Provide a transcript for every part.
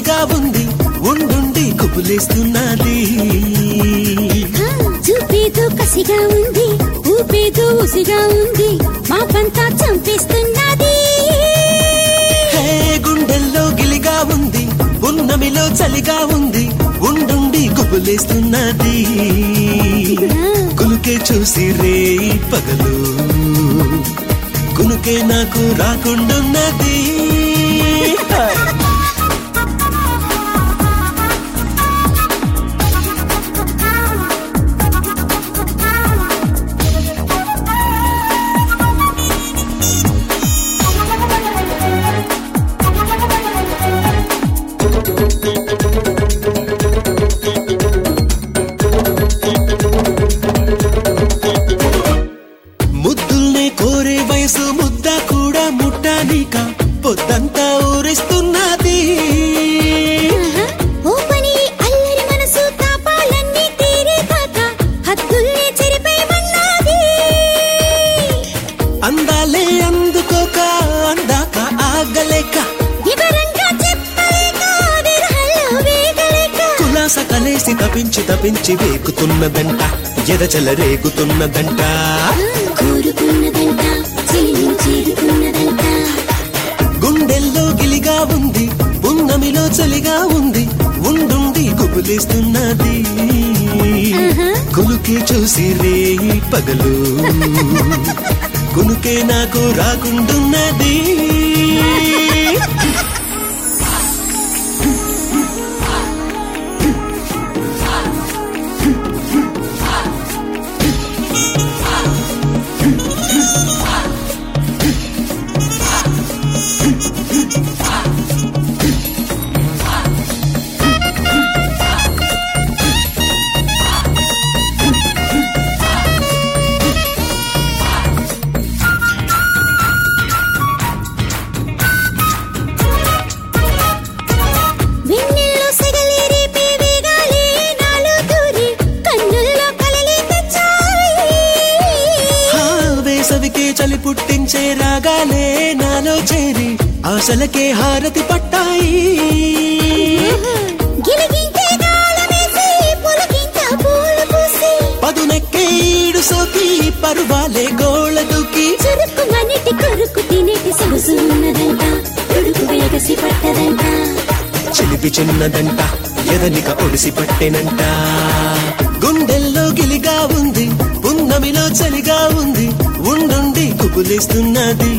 చలిగా ఉంది ఉండుండి కుబులేస్తున్నది చూపేదో కసిగా ఉంది ఊపేదో ఉసిగా ఉంది మా పంతా చంపేస్తున్నది హే గుండెల్లో గిలిగా ఉంది ఉన్నమిలో చలిగా ఉంది ఉండుండి కుబులేస్తున్నది కులుకే చూసి రే పగలు కునుకే నాకు రాకుండున్నది ముద్దుల్నే కోరే వయసు ముద్ద కూడా ముట్టానిక పొద్దంతా ఊరిస్తున్నది ఓ పని అల్లరి మనసు తాపాలన్నీ తీరే కాక హద్దుల్ని చెరిపేయమన్నది అందాలే అందుకోక అందాక ఆగలేక వివరంగా చెప్పలేక విరహంలో వేగలేక కులాస కలేసి తపించి తపించి వేకుతున్నదంట ఎదచల రేగుతున్నదంట కోరుకున్నదంట చెలిని చేరుకున్నదంట గుండెల్లో గిలిగా ఉంది ఉన్నమిలో చలిగా ఉంది ఉండుండి గుబులేస్తున్నది కులుకే చూసి రే పగలు కునుకే నాకు రాకుండున్నది వెన్నెల్లో సెగలి రేపే వేగాలే నాలో దూరి కన్నుల్లో కలలే తెచ్చాయి హా, వేసవికే చలి పుట్టించే రాగాలే నాలో చేరి ఆశలకే హారతి పట్టాయి గిలిగింతే గాలమేసి పులకింత పూలు పూసి పదునెక్కే ఈడు సోకి పరువాలే గోళ దూకి చురుకు మనిటి కొరుకు తినేటి సొగసు ఉన్నదంట కొడుకు వేగసి పట్టదంట చిలిపి చిన్నదంట ఎదనిక ఒడిసి పట్టెనంట గుండెల్లో గిలిగా ఉంది పున్నమిలో చలిగా ఉంది ఉండుండి కుబులేస్తున్నది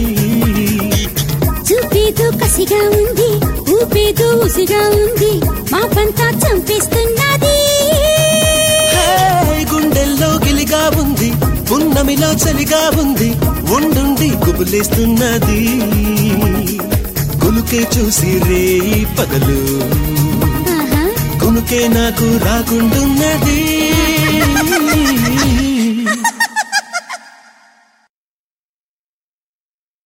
చూపేదో కసిగా ఉంది ఊపేదో ఉసిగా ఉంది మా పంతా చంపేస్తున్నది హే, గుండెల్లో గిలిగా ఉంది పున్నమిలో చలిగా ఉంది ఉండుండి కుబులేస్తున్నది కులుకే చూసి రే పగలు ఆహా కునుకే నాకు రాకుండున్నది